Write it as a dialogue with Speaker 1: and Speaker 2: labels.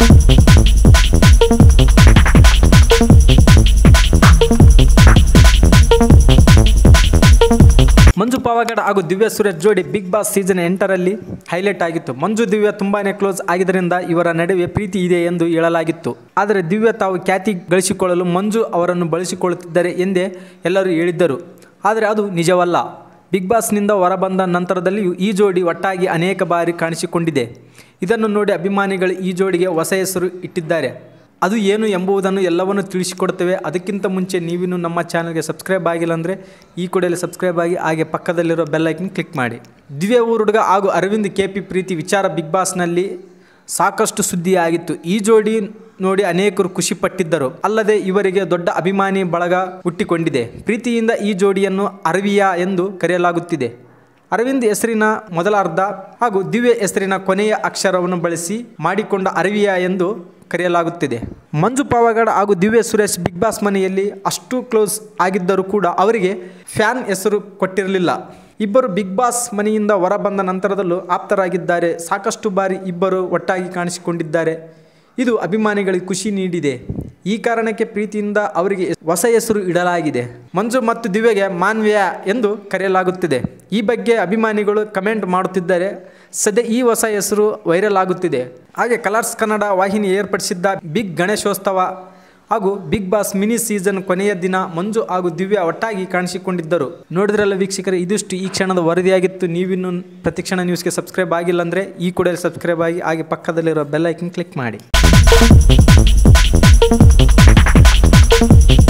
Speaker 1: ಮಂಜು ಪಾವಗಡ ಹಾಗೂ ದಿವ್ಯ ಸುರೇಶ್ ಜೋಡಿ Bigg Boss season ಎಂಟರಲ್ಲಿ ಹೈಲೈಟ್ ಆಗಿತ್ತು ಮಂಜು ದಿವ್ಯ ತುಂಬಾನೇ ಕ್ಲೋಸ್ ಆಗಿದ್ದರಿಂದ ಇವರ ನಡುವೆ ಪ್ರೀತಿ ಇದೆ ಎಂದು ಹೇಳಲಾಗಿತ್ತು ಆದರೆ ದಿವ್ಯ ತಾವು ಖ್ಯಾತಿ ಗಳಿಸಿಕೊಳ್ಳಲು ಮಂಜು ಅವರನ್ನು ಬಳಸಿಕೊಳ್ಳುತ್ತಿದ್ದಾರೆ ಎಂದೇ ಎಲ್ಲರೂ ಹೇಳಿದ್ದರು ಆದರೆ ಅದು ನಿಜವಲ್ಲ ಬಿಗ್ ಬಾಸ್ನಿಂದ ಹೊರಬಂದ ನಂತರದಲ್ಲಿಯೂ ಈ ಜೋಡಿ ಒಟ್ಟಾಗಿ ಅನೇಕ ಬಾರಿ ಕಾಣಿಸಿಕೊಂಡಿದೆ ಇದನ್ನು ನೋಡಿ ಅಭಿಮಾನಿಗಳು ಈ ಜೋಡಿಗೆ ಹೊಸ ಹೆಸರು ಇಟ್ಟಿದ್ದಾರೆ ಅದು ಏನು ಎಂಬುದನ್ನು ಎಲ್ಲವನ್ನು ತಿಳಿಸಿಕೊಡ್ತೇವೆ ಅದಕ್ಕಿಂತ ಮುಂಚೆ ನೀವಿನ್ನು ನಮ್ಮ ಚಾನಲ್ಗೆ ಸಬ್ಸ್ಕ್ರೈಬ್ ಆಗಿಲ್ಲ ಅಂದರೆ ಈ ಕೂಡಲೇ ಸಬ್ಸ್ಕ್ರೈಬ್ ಆಗಿ ಹಾಗೆ ಪಕ್ಕದಲ್ಲಿರೋ ಬೆಲ್ ಐಕನ್ ಕ್ಲಿಕ್ ಮಾಡಿ ದಿವ್ಯ ಊರುಡುಗ ಹಾಗೂ ಅರವಿಂದ್ ಕೆ ಪಿ ಪ್ರೀತಿ ವಿಚಾರ ಬಿಗ್ ಬಾಸ್ನಲ್ಲಿ ಸಾಕಷ್ಟು ಸುದ್ದಿಯಾಗಿತ್ತು ಈ ಜೋಡಿ ನೋಡಿ ಅನೇಕರು ಖುಷಿ ಪಟ್ಟಿದ್ದರು ಅಲ್ಲದೆ ಇವರಿಗೆ ದೊಡ್ಡ ಅಭಿಮಾನಿ ಬಳಗ ಹುಟ್ಟಿಕೊಂಡಿದೆ ಪ್ರೀತಿಯಿಂದ ಈ ಜೋಡಿಯನ್ನು ಅರವಿಯಾ ಎಂದು ಕರೆಯಲಾಗುತ್ತಿದೆ ಅರವಿಂದ್ ಹೆಸರಿನ ಮೊದಲ ಅರ್ಧ ಹಾಗೂ ದಿವ್ಯ ಹೆಸರಿನ ಕೊನೆಯ ಅಕ್ಷರವನ್ನು ಬಳಸಿ ಮಾಡಿಕೊಂಡ ಅರವಿಯಾ ಎಂದು ಕರೆಯಲಾಗುತ್ತಿದೆ ಮಂಜು ಪಾವಗಡ ಹಾಗೂ ದಿವ್ಯ ಸುರೇಶ್ ಬಿಗ್ ಬಾಸ್ ಮನೆಯಲ್ಲಿ ಅಷ್ಟು ಕ್ಲೋಸ್ ಆಗಿದ್ದರೂ ಕೂಡ ಅವರಿಗೆ ಫ್ಯಾನ್ ಹೆಸರು ಕೊಟ್ಟಿರಲಿಲ್ಲ ಇಬ್ಬರು ಬಿಗ್ ಬಾಸ್ ಮನೆಯಿಂದ ಹೊರಬಂದ ನಂತರದಲ್ಲೂ ಆಪ್ತರಾಗಿದ್ದಾರೆ ಸಾಕಷ್ಟು ಬಾರಿ ಇಬ್ಬರು ಒಟ್ಟಾಗಿ ಕಾಣಿಸಿಕೊಂಡಿದ್ದಾರೆ ಇದು ಅಭಿಮಾನಿಗಳಿಗೆ ಖುಷಿ ನೀಡಿದೆ ಈ ಕಾರಣಕ್ಕೆ ಪ್ರೀತಿಯಿಂದ ಅವರಿಗೆ ಹೊಸ ಹೆಸರು ಇಡಲಾಗಿದೆ ಮಂಜು ಮತ್ತು ದಿವ್ಯಗೆ ಮಾನ್ವ್ಯ ಎಂದು ಕರೆಯಲಾಗುತ್ತಿದೆ ಈ ಬಗ್ಗೆ ಅಭಿಮಾನಿಗಳು ಕಮೆಂಟ್ ಮಾಡುತ್ತಿದ್ದಾರೆ ಸದ್ಯ ಈ ಹೊಸ ಹೆಸರು ವೈರಲ್ ಆಗುತ್ತಿದೆ ಹಾಗೆ ಕಲರ್ಸ್ ಕನ್ನಡ ವಾಹಿನಿ ಏರ್ಪಡಿಸಿದ್ದ ಬಿಗ್ ಗಣೇಶೋತ್ಸವ ಹಾಗೂ ಬಿಗ್ ಬಾಸ್ ಮಿನಿ ಸೀಸನ್ ಕೊನೆಯ ದಿನ ಮಂಜು ಹಾಗೂ ದಿವ್ಯ ಒಟ್ಟಾಗಿ ಕಾಣಿಸಿಕೊಂಡಿದ್ದರು ನೋಡಿದ್ರಲ್ಲ ವೀಕ್ಷಕರೇ ಇದಿಷ್ಟು ಈ ಕ್ಷಣದ ವರದಿಯಾಗಿತ್ತು ನೀವಿನ್ನು ಪ್ರತಿಕ್ಷಣ ನ್ಯೂಸ್ಗೆ ಸಬ್ಸ್ಕ್ರೈಬ್ ಆಗಿಲ್ಲ ಅಂದರೆ ಈ ಕೂಡಲೇ ಸಬ್ಸ್ಕ್ರೈಬ್ ಆಗಿ ಹಾಗೆ ಪಕ್ಕದಲ್ಲಿರೋ ಬೆಲ್ ಐಕನ್ ಕ್ಲಿಕ್ ಮಾಡಿ